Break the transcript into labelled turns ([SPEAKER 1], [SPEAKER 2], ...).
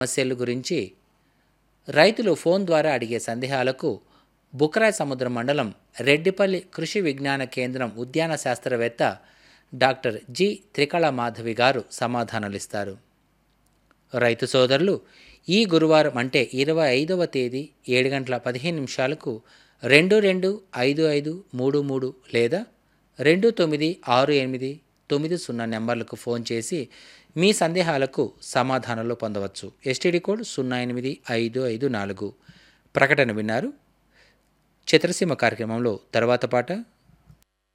[SPEAKER 1] సమస్యల గురించి రైతులు ఫోన్ ద్వారా అడిగే సందేహాలకు బుకరాయ్ సముద్ర మండలం రెడ్డిపల్లి కృషి విజ్ఞాన కేంద్రం ఉద్యాన శాస్త్రవేత్త డాక్టర్ జి త్రికళ మాధవి గారు సమాధానాలిస్తారు రైతు సోదరులు ఈ గురువారం అంటే ఇరవై ఐదవ తేదీ ఏడు గంటల పదిహేను నిమిషాలకు రెండు రెండు ఐదు ఐదు మూడు మూడు లేదా రెండు తొమ్మిది ఆరు ఎనిమిది తొమ్మిది సున్నా నెంబర్లకు ఫోన్ చేసి మీ సందేహాలకు సమాధానాలు పొందవచ్చు ఎస్టీడీ కోడ్ సున్నా ఎనిమిది ఐదు ఐదు నాలుగు ప్రకటన విన్నారు చిత్రసీమ కార్యక్రమంలో తర్వాత పాట